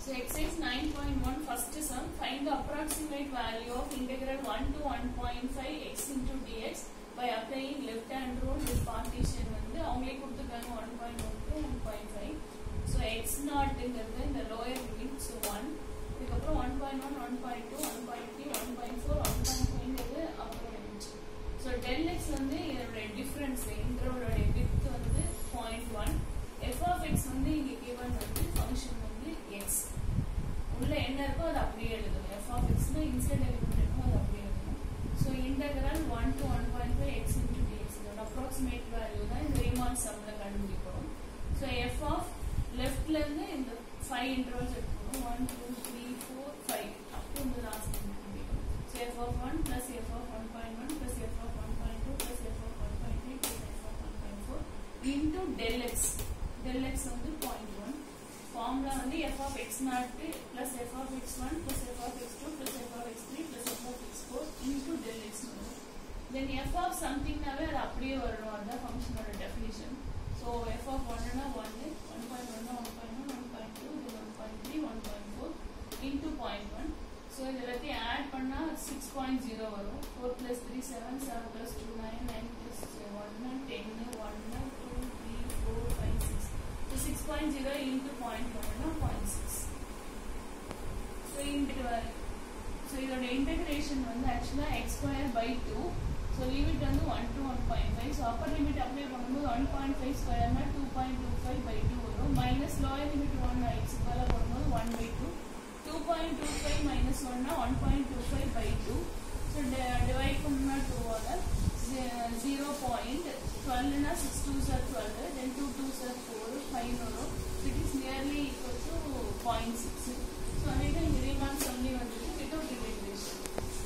So exercise 9.1 first sum find the approximate value of integral 1 to 1.5 x into dx by applying left hand rule with partition வந்து அவங்களே கொடுத்துருக்காங்க 1.1 to 1.5 so x நாட்ங்கிறது இந்த lower limit so 1 இதுக்கப்புறம் 1.1 1.2 1.3 1.4 1.5ங்கிறது upper limit so del x வந்து இதோட difference இன்டரோட width வந்து 0.1 f of x வந்து இங்க given வந்து ஃபங்க்ஷன் வந்து x உள்ள என்ன இருக்கோ அது அப்படியே எழுதணும் f of x னா இன்சைட் எலிமெண்ட் இருக்கோ அது அப்படியே எழுதணும் so integral one to one point five x into d x இதோட அப்ராக்சிமேட் வேல்யூ தான் இந்த ரீமான் சம்ல கண்டுபிடிக்கிறோம் ஸோ எஃப் ஆஃப் லெஃப்ட்ல இருந்து இந்த ஃபைவ் இன்டர்வல்ஸ் எடுத்துக்கணும் one two three four five அப்போ இந்த லாஸ்ட் கண்டுபிடிக்கணும் so f of one plus f of one point one plus f of one point two plus f of one point three plus f of one point four into del x del x வந்து point one formula வந்து f of x naught plus f of x1 plus f of x2 plus f of x3 plus f of x4 into del x வரும் then f of something நாவே அது அப்படியே வரணும் அதுதான் ஃபங்க்ஷனோட definition so f of 1 னா 1 1.1 னா 1.1 1.2 இது 1.3 1.4 into 0.1 ஸோ இது எல்லாத்தையும் ஆட் பண்ணா 6.0 வரும் 4 plus 3 7 7 plus 2 9 9 plus 1 10 1 2 3 4 5 6 So 6.0 into 0.1 no 0.6. So into so இதோட integration வந்து actually x square by 2. So limit வந்து 1 to 1.5. So upper limit apply பண்ணும்போது 1.5 square னா 2.25 by 2 வரும். Minus lower limit 1 x மேல போடும்போது 1 by 2. 2.25 minus 1 னா 1.25 by 2. So divide பண்ணா 2 ஆல 0.12 னா 6 2s are 12 then 2 2s are 4 5 வரும் so it is nearly equal to 0.6 so அதேதான் இங்க ரீமான் சொல்லி வந்திருக்கு without integration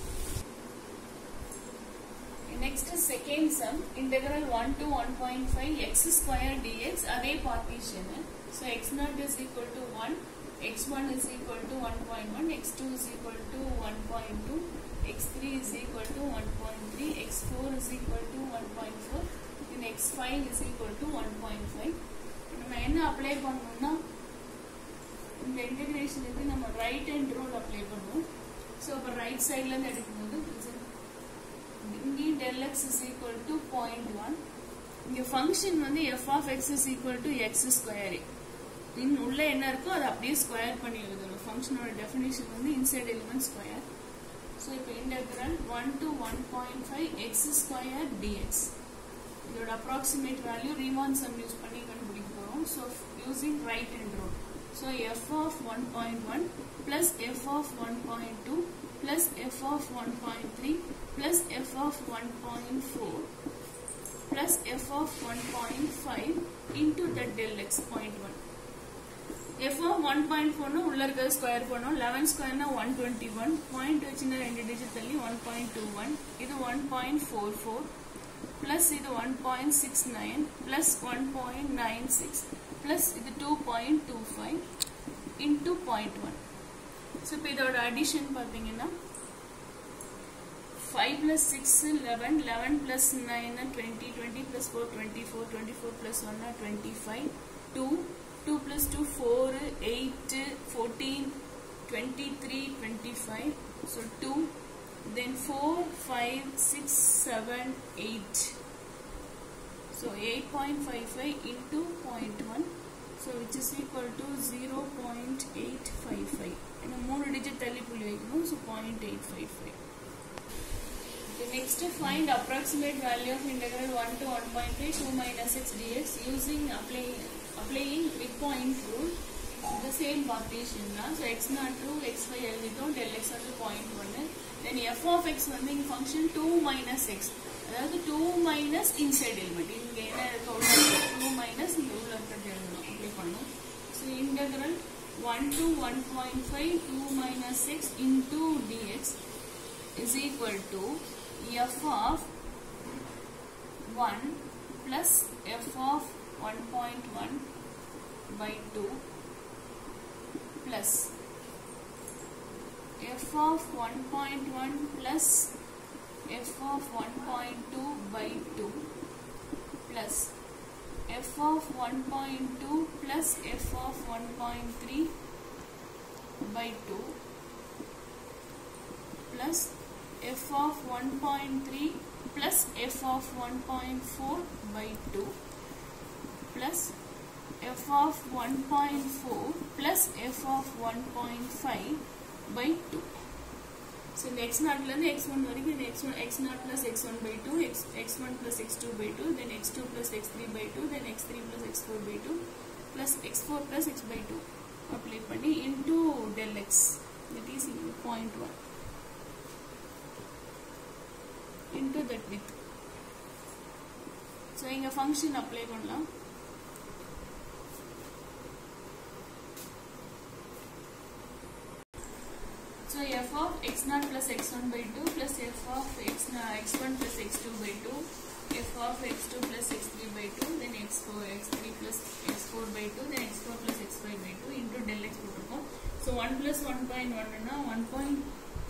next second sum integral 1 to 1.5 x square dx அதே partition so x naught is equal to 1 x1 is equal to 1.1 x2 is equal to 1.2 x3 is equal to 1.3 x4 is equal to 1.4 then x5 is equal to 1.5 நம்ம என்ன apply பண்ணோம்னா இந்த இன்டகிரேஷனுக்கு நம்ம right hand rule apply பண்ணுவோம் so அப்போ right சைட்லேருந்து எடுக்கும்போது இங்கேயும் del x is equal to point one இங்கே ஃபங்க்ஷன் வந்து f of x is equal to x square இன் உள்ள என்ன இருக்கோ அதை அப்படியே ஸ்கொயர் பண்ணி எழுதணும் ஃபங்க்ஷனோட டெஃபினேஷன் வந்து இன்சைட் எலிமெண்ட் ஸ்கொயர் ஸோ இப்போ integral one to one point five x square d x இதோட approximate value Riemann sum use பண்ணி கண்டுபிடிக்க போகிறோம் so using right hand rule so f of one point one plus f of one point two plus f of one point three plus f of one point four plus f of one point five into the del x point one f of one point ஃபோர்னு உள்ள இருக்கிறது square பண்ணோம் eleven ஸ்கொயர்னா one twenty one point வச்சுன்னா ரெண்டு digit தள்ளி one point two one இது one point four four plus இது one point six nine plus one point nine six plus இது two point two five into point one so இப்போ இதோட addition பார்த்தீங்கன்னா five plus six eleven eleven plus nine twenty twenty plus four twenty four twenty four plus ஒன்னா twenty five two 2 plus 2 4 8 14 23 25 so 2 then 4 5 6 7 8 so 8.55 into 0.1 so which is equal to 0.855 and a more digit tally pull வைக்கணும் so 0.855 okay, next find approximate value of integral 1 to 1.5 2 minus x dx using applying applying midpoint rule the same partition தான் so x not 2 x5 எழுதிட்டோம் del x வந்து 0.1 then f of x வந்து இங்க function 2 minus x அதாவது 2 minus inside element இங்க என்ன இருக்க உள்ள 2 minus இங்க உள்ள இருக்கிறது எழுதணும் அப்படி பண்ணும் so integral 1 to 1.5 2 minus x into dx is equal to f of 1 plus f of 1.1 by 2 plus f of 1.1 plus f of 1.2 by 2 plus f of 1.2 plus f of 1.3 by 2 plus f of 1.3 plus f of 1.4 by 2 plus f of 1.4 plus f of 1.5 by 2 so இந்த x நாட்லேருந்து x one வரைக்கும் இந்த x one x naught plus x one by two x x one plus x two by two then x two plus x three by two then x three plus x four by two plus x four plus x by two apply பண்ணி into del x that is point one into that with so இங்கே function apply பண்ணலாம் So f of x naught plus x1 by 2 plus f of x na- x1 plus x2 by 2, f of x2 plus x3 by 2, then x4, x3 plus x4 by 2, then x4 plus x5 by 2 into del x போட்டிருக்கோம். So 1 plus 1.1 னா 1 point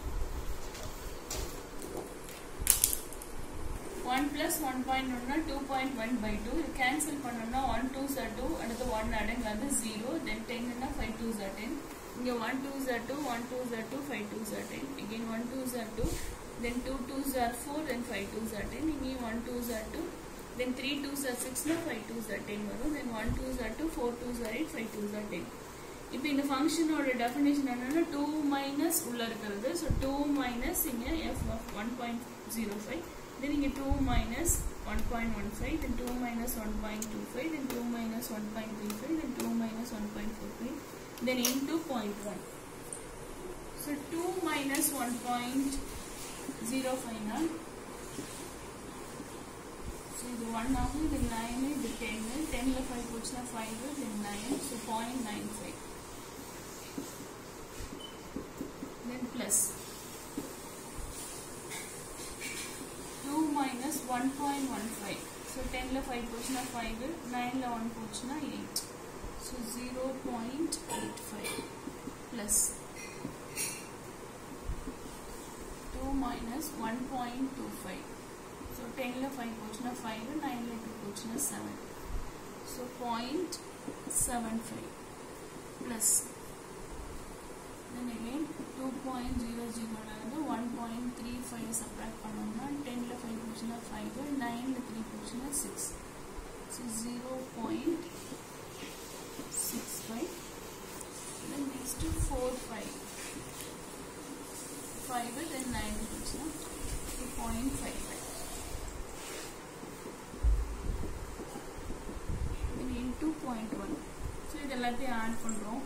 1 plus 1.1 னா 2.1 by 2 இது cancel பண்ணோம்னா 1 2s are 2 அடுத்து 1 அடங்காது 0 then 10 னா 5 2s are 10 இங்க 1 2s are 2 1 2s are 2 5 2s are 10 again 1 2s are 2 then 2 2s are 4 then 5 2s are 10 இங்கேயும் 1 2s are 2 then 3 2s are 6 னா 5 2s are 10 வரும் then 1 2s are 2 4 2s are 8 5 2s are 10 இப்போ இந்த ஃபங்க்ஷனோட definition என்னன்னா 2 minus உள்ள இருக்கிறது so 2 minus இங்க f of 1.05 then இங்க 2 minus 1.15 then 2 minus 1.25 then 2 minus 1.35 then 2 minus 1.45 then into 0.1 so 2 minus 1.05 now so இது 1 ஆகும் இது 9 இது 10 10 ல 5 போச்சுன்னா 5 then 9 so 0.95 then plus 2 minus 1.15 so 10 ல 5 போச்சுன்னா 5 9 ல 1 போச்சுன்னா 8 so 0.85 plus 2 minus 1.25 so 10 ல 5 போச்சுன்னா 5 9 ல 2 போச்சுன்னா 7 so 0.75 plus then again 2.00 ல இருந்து 1.35 சப்ராக்ட் பண்ணோம்னா 10 ல 5 போச்சுன்னா 5 9 ல 3 போச்சுன்னா 6 so 0.65 then next 4 5 5 then 9 போச்சுன்னா 2.55 then into 0.1 so இது எல்லாத்தையும் ஆட் பண்றோம்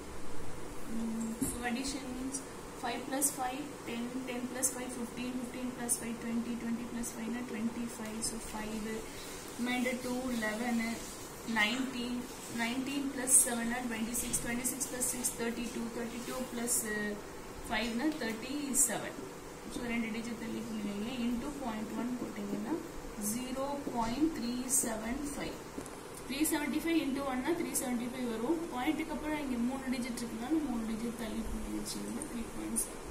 so addition means 5 plus 5 10 10 plus 5 15 15 plus 5 20 20 plus 5 na 25 so 5 made 2 11 19 19 plus 7 na 26 26 plus 6 32 32 plus uh, 5 na 37 so ரெண்டு டிஜிட் தள்ளி போடுவீங்க இன்டூ பாயிண்ட் ஒன் போட்டிங்கன்னா zero point three seven five three seventy five into ஒன்னா three seventy five வரும் பாயிண்ட்டுக்கு அப்புறம் இங்கே மூணு டிஜிட் இருக்குன்னா மூணு டிஜிட் தள்ளி பண்ணி வச்சுக்கோங்க த்ரீ பாயிண்ட் செவன்